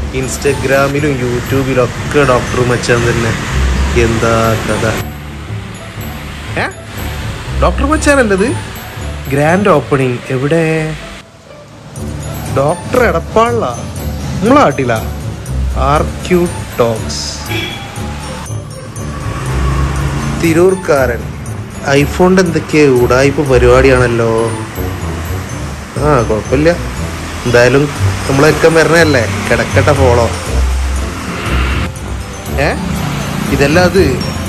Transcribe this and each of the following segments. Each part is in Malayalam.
ഇൻസ്റ്റഗ്രാമിലും യൂട്യൂബിലും ഒക്കെ ഡോക്ടർ മച്ചാൻ തന്നെ എന്താ കഥ ഏ ഡോക്ടർ മച്ചാനല്ലത് ഗ്രാൻഡ് ഓപ്പണിംഗ് എവിടെ ഡോക്ടർ എടപ്പാളില നമ്മളെ നാട്ടില ആർ ക്യൂ ടോക്സ് തിരൂർക്കാരൻ ഐഫോണിൻ്റെ എന്തൊക്കെയോ ഉടായ്പ പരിപാടിയാണല്ലോ ആ കുഴപ്പമില്ല എന്തായാലും നമ്മളൊക്കെ വരണല്ലേ കിടക്കട്ടെ ഫോളോ ഏ ഇതല്ല അത്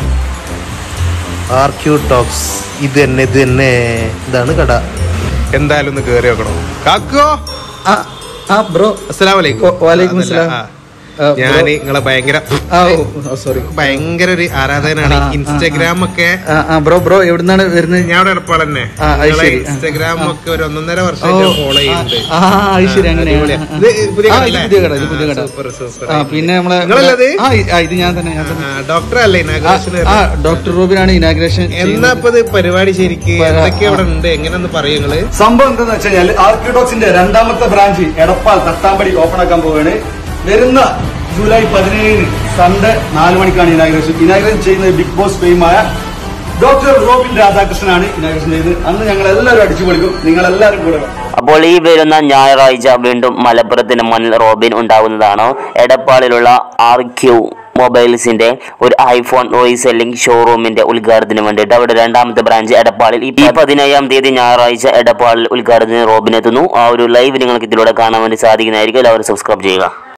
ആർ ക്യൂ ടോക്സ് ഇത് തന്നെ ഇത് തന്നെ ഇതാണ് കട എന്തായാലും ഒന്ന് കേറി നോക്കണം കാക്കോ ആ ആ ബ്രോ അസ്സലാമലൈക്കും വ- വലൈക്കും അതല്ല, അസ്സലാം. ആ. ആ, ബ്രോ. ഞാന് നിങ്ങളെ ഭയങ്കര ആ ഓ സോറി ഭയങ്കര ഒരു ആരാധകനാണ് ആ, ആ, ഇൻസ്റ്റഗ്രാം ഒക്കെ ആ ആ ബ്രോ ബ്രോ എവിടുന്നാണ് വരുന്നത് ഞാൻ അവിടെ എടപ്പാൾ തന്നെ ആ, അത് നിങ്ങളെ ശരി. ആ, ഇൻസ്റ്റഗ്രാം ആ. ഒക്കെ ഒരു ഒന്നൊന്നര വർഷമായിട്ട് ഓ, ഫോളോ ചെയ്യുന്നുണ്ട് ആ ആ, അത് ശരി ആ, അങ്ങനെ അടിപൊളിയാ. ആ, ആ. ഇത് പുതിയ ആ, കട ഇത് അല്ലേ? പുതിയ കട ഇത് ആ, പുതിയ കട സൂപ്പർ, സൂപ്പർ. ആ പിന്നെ നമ്മളെ നിങ്ങളല്ലത്? ആ ഇ- ആ, ഇത് ഞാൻ തന്നെ ഞാൻ തന്നെ ഡോക്ടർ അല്ലേ ആ, ഇനാഗ്രേഷൻ ആ ഡോക്ടർ റോബിനാണ് ഇനാഗ്രേഷൻ എന്നാ ഇപ്പൊ ഇത് പരിപാടി ശരിക്ക് പ- എന്തൊക്കെ അവിടെ ഉണ്ട് എങ്ങനെയൊന്ന് പറയും നിങ്ങള് സംഭവം എന്താന്ന് വെച്ച് കഴിഞ്ഞാൽ ആർക്കിഡോക്സിന്റെ രണ്ടാമത്തെ ബ്രാഞ്ച് എടപ്പാൾ തട്ടാമ്പടി ഓപ്പൺ ആക്കാൻ പോവുകയാണ് വരുന്ന ജൂലൈ പതിനേഴിന് സൺഡേ നാല് മണിക്കാണ് ഇനാഗ്രേഷൻ ഇനാഗ്രേഷൻ ചെയ്യുന്നത് ബിഗ് ബോസ് ഫെയിമായ ഡോക്ടർ റോബിൻ രാധാകൃഷ്ണനാണ് ഇനാഗ്രേഷൻ ചെയ്തത് അന്ന് ഞങ്ങൾ എല്ലാവരും അടിച്ചു പൊളിക്കും നിങ്ങൾ എല്ലാവരും കൂടെ വരണം. അപ്പോൾ ഈ വരുന്ന ഞായറാഴ്ച വീണ്ടും മലപ്പുറത്തിന് മുന്നിൽ റോബിൻ ഉണ്ടാകുന്നതാണോ എടപ്പാളിലുള്ള ആർ ക്യൂ മൊബൈൽസിന്റെ ഒരു ഐഫോൺ റീസെല്ലിംഗ് ഷോറൂമിന്റെ ഉദ്ഘാടനത്തിന് വേണ്ടിയിട്ട് അവിടെ രണ്ടാമത്തെ ബ്രാഞ്ച് എടപ്പാളിൽ ഈ പതിനേഴാം തീയതി ഞായറാഴ്ച എടപ്പാളിൽ ഉദ്ഘാടനത്തിന് റോബിൻ എത്തുന്നു ആ ഒരു ലൈവ് നിങ്ങൾക്ക് ഇതിലൂടെ കാണാൻ വേണ്ടി സാധിക്കുന്നതായിരിക്കും എല്ലാവരും സബ്സ്ക്രൈബ് ചെയ്യുക